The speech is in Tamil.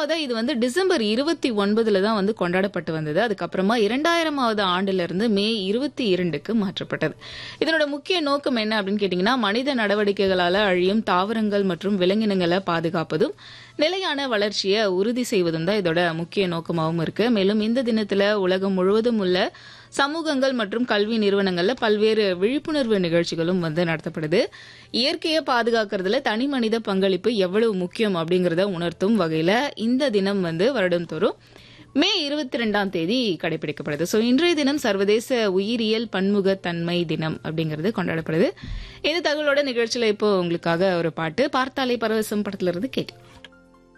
முதலாவதா இது வந்து டிசம்பர் இருபத்தி ஒன்பதுல தான் வந்து கொண்டாடப்பட்டு வந்தது அதுக்கப்புறமா இரண்டாயிரமாவது ஆண்டுல இருந்து மே இருபத்தி இரண்டுக்கு மாற்றப்பட்டது இதனோட முக்கிய நோக்கம் என்ன அப்படின்னு கேட்டீங்கன்னா மனித நடவடிக்கைகளால அழியும் தாவரங்கள் மற்றும் விலங்கினங்களை பாதுகாப்பதும் நிலையான வளர்ச்சியை உறுதி செய்வதும் தான் இதோட முக்கிய நோக்கமாகவும் இருக்கு மேலும் இந்த தினத்துல உலகம் முழுவதும் உள்ள சமூகங்கள் மற்றும் கல்வி நிறுவனங்கள்ல பல்வேறு விழிப்புணர்வு நிகழ்ச்சிகளும் வந்து நடத்தப்படுது இயற்கையை பாதுகாக்கிறதுல தனி மனித பங்களிப்பு எவ்வளவு முக்கியம் அப்படிங்கறத உணர்த்தும் வகையில இந்த தினம் வந்து வருடந்தோறும் மே இருபத்தி ரெண்டாம் தேதி கடைபிடிக்கப்படுது ஸோ இன்றைய தினம் சர்வதேச உயிரியல் பன்முகத்தன்மை தினம் அப்படிங்கிறது கொண்டாடப்படுது இந்த தகவலோட நிகழ்ச்சியில இப்போ உங்களுக்காக ஒரு பாட்டு பார்த்தாலே பரவசம் படத்துல இருந்து கேட்டு